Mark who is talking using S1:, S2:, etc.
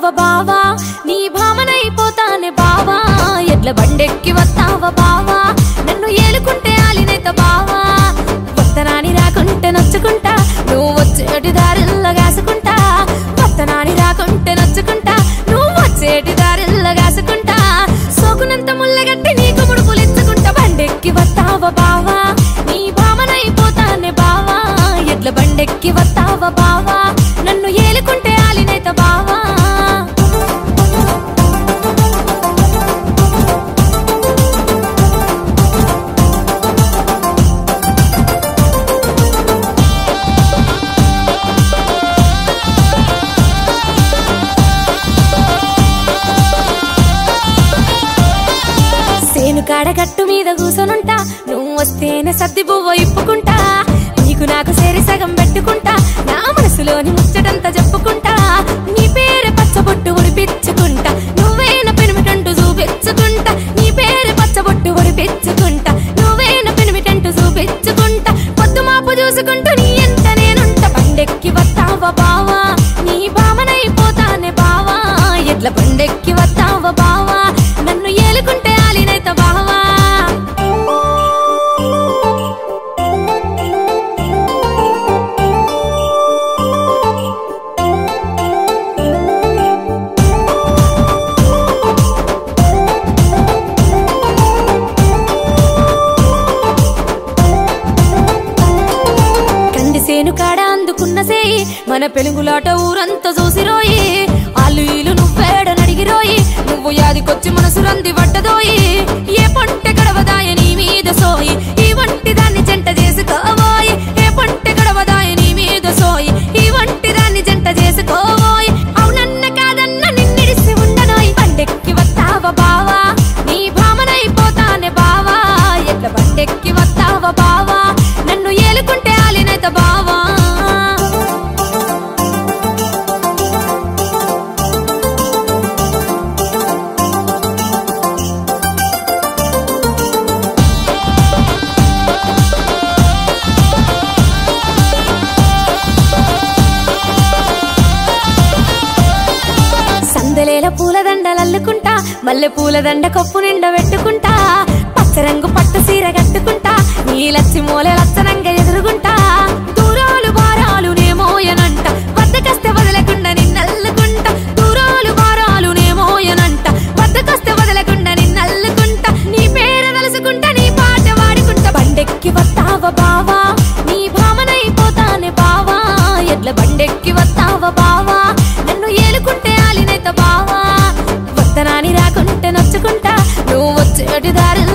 S1: వస్తావా బావా నీ భామనైపోతానే బావా ఎడ్ల బండెక్కి వస్తావా బావా నన్ను ఏలుకుంటే ఆలినైత బావా వత్తనాని రాకుంటే నచ్చుకుంటా నువ్వు వచ్చేటి దారిల్లో కాసుకుంటా వత్తనాని రాకుంటే నచ్చుకుంటా నువ్వు వచ్చేటి దారిల్లో కాసుకుంటా సోకునంత ముల్లగట్టి నీకు ముడుపులిచ్చుకుంటా బండెక్కి వస్తావా బావా నీ భామనైపోతానే బావా ఎడ్ల బండెక్కి వస్తావా బావా నన్ను ఏలుకుంటే ఆలినైత బావా సేను కాడ గట్టు మీద కూసొనుంటా నువ్వు వస్తేనే సర్ది బువ్వ ఇప్పుకుంటా నీకు నాకు సేరి సగం పెట్టుకుంటా నా మనసులోని ముచ్చటంతా చెప్పుకుంటా నీ పేరు పచ్చబొట్టు ఉడిపించుకుంటా నువ్వేన పెనిమిటంటూ చూపించుకుంటా నీ పేరు పచ్చబొట్టు ఉడిపించుకుంటా నువ్వేన పెనిమిటంటూ చూపించుకుంటా పొద్దు మాపు చూసుకుంటూ నీ ఎంత నేనుంటా బండెక్కి వస్తావా బావా నీ భామనైపోతానే బావా ఎడ్ల బండెక్కి వస్తావా బావా నన్ను ఏలుకుంటే ఆలినైత బావా కంది సేను కాడ అందుకున్న సేయి మన పెలుగులాట ఊరంతా చూసిరోయి ఆలు ఈలు నువ్వేడ నడిగిరోయి నువ్వు యాదికొచ్చి మనసు రంది పడ్డదోయి ఏ పంట గడవదాయ నీ మీద సోయి ఈ వంటి దాన్ని జంట చేసుకోబోయి ఏ పంట గడవదాయ నీ మీద సోయి ఈ వంటి దాన్ని జంట చేసుకోబోయి అవునన్న కాదన్న నిన్నిడిసి ఉండనోయి బండెక్కి వస్తావా బావా నీ భామనైపోతానే బావా ఎట్ల బండెక్కి వస్తావా బావా నన్ను ఏలుకుంటే ఆలినైత బావా సందలేల పూలదండలల్లుకుంటా మల్లె పూలదండ కొప్పు నిండా పెట్టుకుంటా పచ్చరంగు పట్టు సీర కట్టుకుంటా నీలచ్చి మూల లచ్చనంగా ఎదురుగుంటా దూరాలు భారాలు నేమోయనంట వద్దకస్తే వదలకుండా నిన్నల్లుకుంటా దూరాలు భారాలు నేమోయనంట వద్దకస్తే వదలకుండా నిన్నల్లుకుంటా నీ పేరు తలుసుకుంటా నీ పాట వాడుకుంటా బండెక్కి వస్తావా బావా నీ భామనైపోతానే బావా ఎడ్ల బండెక్కి వస్తావా బావా నన్ను ఏలుకుంటే ఆలినైత బావా వత్తనాని రాకుంటే నచ్చుకుంటా నువ్వు వచ్చేటి దారి